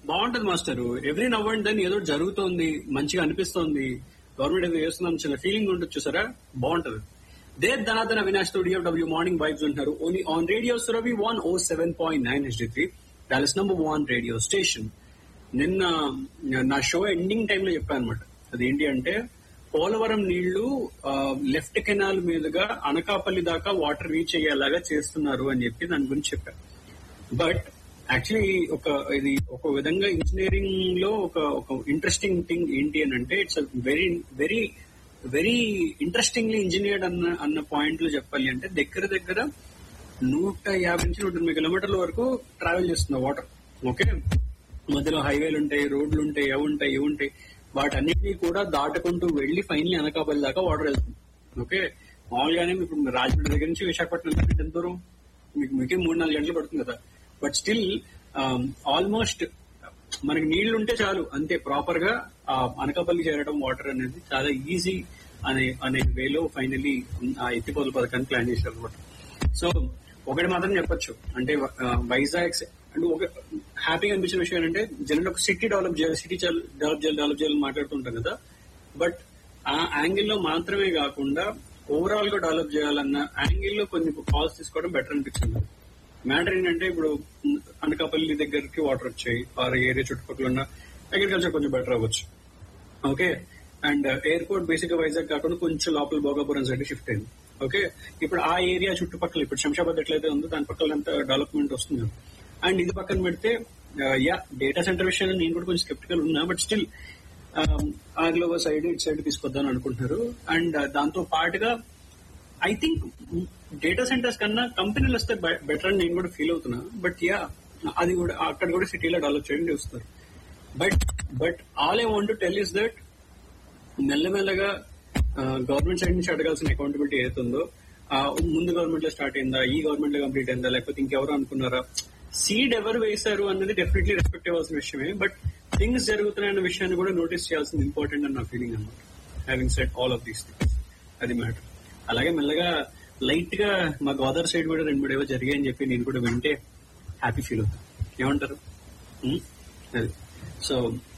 బాగుంటది master every now and then ఏదో జరుగుతోంది మంచిగా అనిపిస్తోంది గవర్నమెంట్ ఏదో చేస్తున్నాం చిన్న ఫీలింగ్ ఉంటుంది చూసారా బాగుంటది దే ధనాధన అవినాష్ తో డిఎఫ్డబ్ల్యూ మార్నింగ్ వైబ్స్ ఉంటున్నారు only on radio Suravi one oh seven point nine HD three Dallas number one radio station నిన్న నా షో ఎండింగ్ టైంలో చెప్పాను అనమాట అదేంటి అంటే పోలవరం నీళ్లు లెఫ్ట్ కెనాల్ మీదుగా అనకాపల్లి దాకా వాటర్ రీచ్ అయ్యేలాగా చేస్తున్నారు అని చెప్పి దాని గురించి చెప్పాను బట్ యాక్చువల్లీ ఒక ఇది ఒక విధంగా ఇంజనీరింగ్ లో ఒక ఒక ఇంట్రెస్టింగ్ థింగ్ ఏంటి అని అంటే it's very very very interestingly engineered అన్న అన్న పాయింట్ లో చెప్పాలి అంటే దగ్గర దగ్గర నూట యాభై నుంచి నూట ఎనిమిది కిలోమీటర్ల వరకు ట్రావెల్ చేస్తుంది వాటర్ ఓకే మధ్యలో హైవేలు ఉంటాయి రోడ్లు ఉంటాయి అవి ఉంటాయి ఇవి ఉంటాయి వాటన్నిటినీ కూడా దాటుకుంటూ వెళ్లి ఫైనలీ అనకాపల్లి దాకా వాటర్ వెళ్తుంది ఓకే మామూలుగానే మీకు రాజమండ్రి దగ్గర నుంచి విశాఖపట్నం దాకా ఎంత దూరం మీకు మీకు మూడు నాలుగు గంటలు పడుతుంది కదా బట్ స్టిల్ ఆల్మోస్ట్ మనకి నీళ్లు ఉంటే చాలు అంతే ప్రాపర్ గా ఆ అనకాపల్లి చేరడం వాటర్ అనేది చాలా ఈజీ అనే అనే వేలో ఫైనలీ ఆ ఎత్తిపోతల పథకాన్ని ప్లాన్ చేశారు అనమాట సో ఒకటి మాత్రం చెప్పొచ్చు అంటే వైజాగ్ అంటే ఒక హ్యాపీగా అనిపించిన విషయం ఏంటంటే జనరల్ ఒక సిటీ డెవలప్ చేయాలి సిటీ డెవలప్ చేయాలి డెవలప్ చేయాలని మాట్లాడుతుంటాం కదా బట్ ఆ యాంగిల్ లో మాత్రమే కాకుండా ఓవరాల్ గా డెవలప్ చేయాలన్న యాంగిల్ లో కొన్ని కాల్స్ తీసుకోవడం బెటర్ అనిపించింది మ్యాటర్ ఏంటంటే ఇప్పుడు అనకాపల్లి దగ్గరికి వాటర్ వచ్చాయి ఆ ఏరియా చుట్టుపక్కల ఉన్న అగ్రికల్చర్ కొంచెం బెటర్ అవ్వచ్చు ఓకే అండ్ ఎయిర్పోర్ట్ బేసిక్ గా వైజాగ్ కాకుండా కొంచెం లోపల భోగాపురం సైడ్ షిఫ్ట్ అయింది ఓకే ఇప్పుడు ఆ ఏరియా చుట్టుపక్కల ఇప్పుడు శంషాబాద్ ఎట్లయితే ఉందో దాని పక్కల అంత డెవలప్మెంట్ వస్తుంది అండ్ ఇది పక్కన పెడితే యా డేటా సెంటర్ విషయంలో నేను కూడా కొంచెం స్కెప్టికల్ ఉన్నా బట్ స్టిల్ ఆగ్లోవా సైడ్ ఇటు సైడ్ తీసుకొద్దాం అనుకుంటున్నారు అండ్ దాంతో పాటుగా ఐ థింక్ డేటా సెంటర్స్ కన్నా కంపెనీలు వస్తే బెటర్ అని నేను కూడా ఫీల్ అవుతున్నా బట్ యా అది కూడా అక్కడ కూడా సిటీలో డెవలప్ చేయడం చూస్తారు but but all I want to tell is that మెల్లమెల్లగా గవర్నమెంట్ సైడ్ నుంచి అడగాల్సిన అకౌంటబిలిటీ ఏదైతుందో ముందు గవర్నమెంట్ లో స్టార్ట్ అయిందా ఈ గవర్నమెంట్ లో కంప్లీట్ అయిందా లేకపోతే ఇంకెవరు అనుకున్నారా సీడ్ ఎవరు వేశారు అన్నది డెఫినెట్లీ రెస్పెక్ట్ అవ్వాల్సిన విషయమే బట్ థింగ్స్ జరుగుతున్నాయన్న విషయాన్ని కూడా నోటీస్ చేయాల్సింది ఇంపార్టెంట్ అని నా ఫీలింగ్ అనమాట having set all of these things అది మ్యాటర్ అలాగే మెల్లగా లైట్ గా మా గోదావరి సైడ్ కూడా రెండు మూడు ఏవో జరిగాయని చెప్పి నేను కూడా వింటే హ్యాపీ ఫీల్ అవుతాను ఏమంటారు అది సో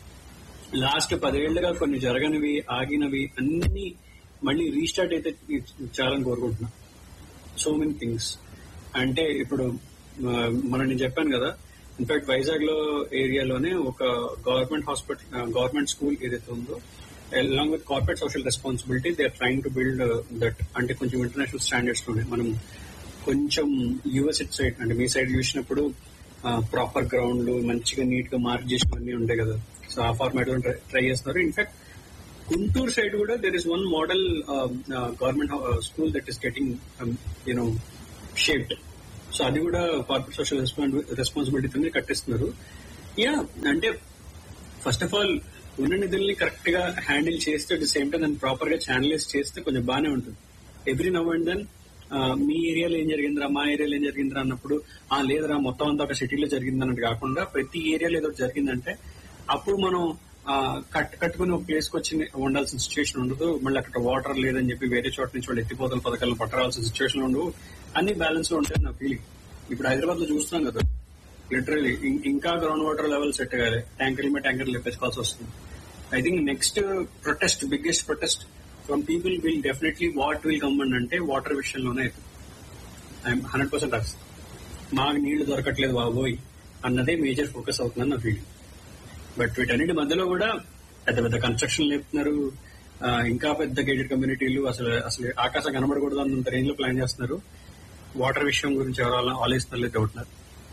లాస్ట్ పదేళ్లుగా కొన్ని జరగనివి ఆగినవి అన్ని మళ్ళీ రీస్టార్ట్ అయితే చాలని కోరుకుంటున్నా సో మెనీ థింగ్స్ అంటే ఇప్పుడు మనం నేను చెప్పాను కదా ఇన్ఫాక్ట్ వైజాగ్ లో ఏరియాలోనే ఒక గవర్నమెంట్ హాస్పిటల్ గవర్నమెంట్ స్కూల్ ఏదైతే ఉందో along with corporate social responsibility they are trying to build that అంటే కొంచెం ఇంటర్నేషనల్ స్టాండర్డ్స్ లోనే మనం కొంచెం యుఎస్ సైడ్ అంటే మీ సైడ్ చూసినప్పుడు ప్రాపర్ గ్రౌండ్లు మంచిగా నీట్ గా మార్క్ చేసినవన్నీ ఉంటాయి కదా సో ఆ ఫార్మాట్ లో ట్రై చేస్తున్నారు ఇన్ఫాక్ట్ గుంటూరు సైడ్ కూడా there is one model government school that is getting you know shaped so అది కూడా కార్పొరేట్ సోషల్ రెస్పాన్సిబిలిటీ కట్టిస్తున్నారు యా అంటే ఫస్ట్ ఆఫ్ ఆల్ ఉన్న నిధుల్ని కరెక్ట్ గా హ్యాండిల్ చేస్తే అట్ ది సేమ్ టైం దాన్ని ప్రాపర్ గా ఛానలైజ్ చేస్తే కొంచెం బాగానే ఉంటుంది ఎవ్రీ నవ్ అండ్ దెన్ మీ ఏరియాలో ఏం జరిగిందిరా మా ఏరియాలో ఏం జరిగిందిరా అన్నప్పుడు ఆ లేదురా మొత్తం అంతా ఒక సిటీలో జరిగింది అన్నట్టు కాకుండా ప్రతి ఏరియాలో ఏదో జరిగిందంటే అప్పుడు మనం కట్ కట్టుకుని ఒక ప్లేస్ కి వచ్చి ఉండాల్సిన సిచ్యువేషన్ ఉండదు మళ్ళీ అక్కడ వాటర్ లేదని చెప్పి వేరే చోట నుంచి వాళ్ళు ఎత్తిపోతల పథకాలను పట్టరాల్సిన సిచ్యువేషన్ ఉండవు అన్ని బ్యాలెన్స్ లో ఉంటాయి నా ఫీలింగ్ ఇప్పుడు హైదరాబాద్ లో చూస్తున్నాం కదా లిటరలీ ఇంకా గ్రౌండ్ వాటర్ లెవెల్ సెట్ కాలే ట్యాంకర్ల మీద ట్యాంకర్లు లేపేసుకోవాల్సి వస్తుంది I think next protest biggest protest from people will definitely what will come అంటే వాటర్ విషయంలోనే అవుతుంది ఐఎమ్ హండ్రెడ్ పర్సెంట్ రాస్తాను మాకు నీళ్లు దొరకట్లేదు బాబోయ్ అన్నదే మేజర్ ఫోకస్ అవుతుందని నా ఫీలింగ్ బట్ వీటన్నిటి మధ్యలో కూడా పెద్ద పెద్ద కన్స్ట్రక్షన్ లేపుతున్నారు ఇంకా పెద్ద గేటెడ్ కమ్యూనిటీలు అసలు అసలు ఆకాశం కనబడకూడదు అన్నంత రేంజ్ లో ప్లాన్ చేస్తున్నారు వాటర్ విషయం గురించి ఎవరు ఆలోచిస్తున్నారు డౌట్న్నారు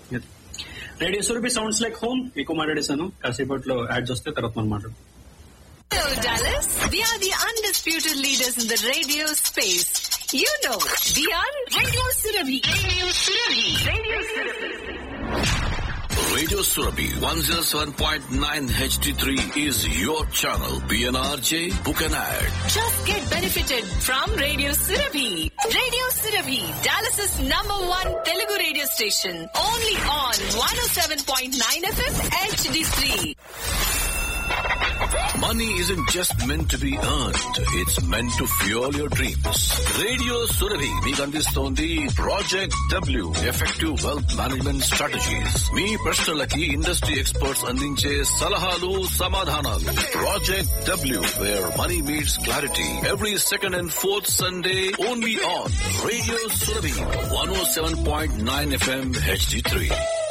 Radio Surabhi sounds like home ఎక్కువ మాట్లాడేశాను కాసేపట్లో యాడ్స్ వస్తే తర్వాత మనం మాట్లాడు Hello, Dallas. We are the undisputed leaders in the radio space. You know, we are Radio Surabhi. Radio Surabhi. Radio Surabhi. Radio Surabhi 107.9 HD3 is your channel. PNRJ, book an ad. Just get benefited from Radio Surabhi. Radio Surabhi, Dallas's number one Telugu radio station. Only on 107.9 FM HD3. Money isn't just meant to be earned. It's meant to fuel your dreams. Radio Surabhi మీకు అందిస్తోంది project W effective wealth management strategies మీ ప్రశ్నలకి industry experts అందించే సలహాలు సమాధానాలు project W where money meets clarity every second and fourth Sunday only on Radio Surabhi one oh seven point nine FM HD three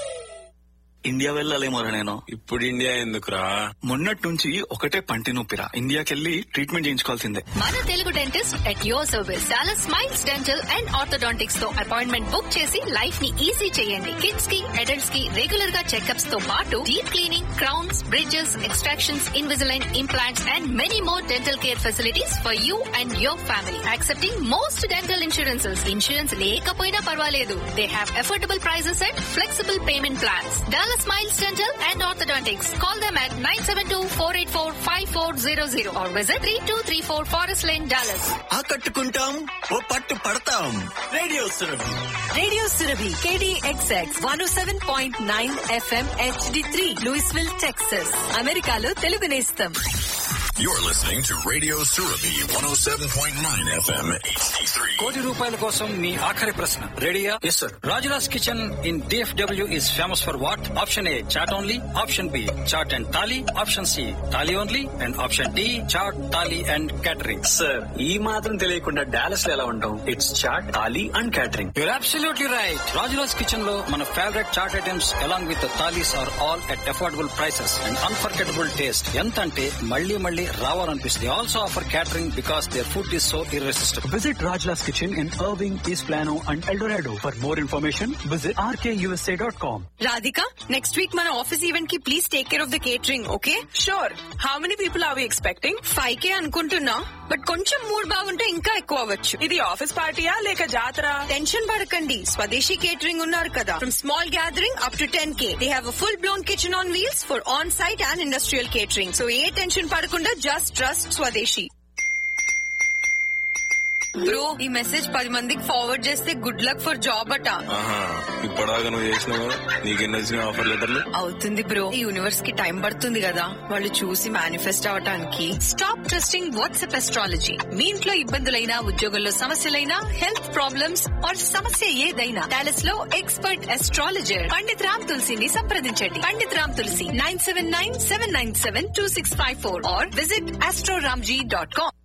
India వెళ్ళాలేమోరా నేను ఇప్పుడు India ఎందుకురా మొన్నటి నుంచి ఒకటే పంటి నొప్పిరా ఇండియాకెళ్ళి ట్రీట్మెంట్ చేయించుకోవాల్సిందే మన Telugu dentist at your service చాలా స్మైల్స్ డెంటల్ అండ్ ఆర్థోడాంటిక్స్ తో అపాయింట్మెంట్ బుక్ చేసి లైఫ్ ని ఈజీ చేయండి కిడ్స్ కి అడల్ట్స్ కి రెగ్యులర్ గా చెకప్స్ తో పాటు deep cleaning crowns bridges extractions Invisalign implants and many more dental care facilities for you and your family accepting most dental insurances insurance లేకపోయినా పర్వాలేదు they have affordable prices and flexible payment plans dollar Smiles Dental and Orthodontics call them at nine seven two four eight four five four zero zero or visit three two three four Forest Line Dallas ఆకట్టుకుంటాం ఓ పట్టు పడతాం Radio Surabhi Radio Surabhi KDXX one seven point nine FM HD three Louisville Texas అమెరికాలో తెలుగు నేస్తం You're listening to Radio Surabhi 107.9 FM HD3. కోటి రూపాయల కోసం మీ ఆఖరి ప్రశ్న రెడీయా yes sir Rajula's Kitchen in DFW is famous for what option A chaat only option B chaat and thali option C thali only and option D chaat thali and catering sir ఈ మాత్రం తెలియకుండా Dallas లో ఎలా ఉంటాం it's chaat thali and catering you're absolutely right Rajula's Kitchen లో మన favourite chaat items along with thalis are all at affordable prices and unforgettable taste ఎంత అంటే మళ్ళీ మళ్ళీ రావాలనిపిస్తుంది also offer catering because their food is so irresistible Visit Rajla's Kitchen in Irving, East Plano, and El Dorado. For more information, visit rkusa.com. Radhika next week మన office event కి please take care of the catering okay sure how many people are we expecting five K అనుకుంటున్నా but కొంచెం mood బాగుంటే ఇంకా ఎక్కువ అవ్వచ్చు ఇది office పార్టీయా లేక జాతర టెన్షన్ పడకండి స్వదేశీ కేటరింగ్ ఉన్నారు కదా from small gathering up to ten K they have full blown kitchen on wheels for on site and industrial catering so ఏ టెన్షన్ పడకుండా జస్ట్ ట్రస్ట్ స్వదేశీ బ్రో ఈ మెసేజ్ పది మందికి ఫార్వర్డ్ చేస్తే గుడ్ లక్ ఫర్ జాబ్ అట ఆహా ఇప్పటిదాకా నువ్వు చేసినావు నీకెన్ని వచ్చినాయి ఆఫర్ లెటర్లు అవుతుంది బ్రో ఈ యూనివర్స్ కి టైం పడుతుంది కదా వాళ్ళు చూసి మేనిఫెస్ట్ అవటానికి స్టాప్ ట్రస్టింగ్ వాట్సాప్ ఎస్ట్రాలజీ మీ ఇంట్లో ఇబ్బందులైనా ఉద్యోగంలో సమస్యలైనా హెల్త్ ప్రాబ్లమ్స్ ఆర్ సమస్య ఏదైనా డాలస్ లో ఎక్స్పర్ట్ ఎస్ట్రాలజర్ పండిత్ రామ్ తులసిని సంప్రదించండి Pandit Ram Tulasi nine seven nine seven nine seven two six five four or visit astroramji dot com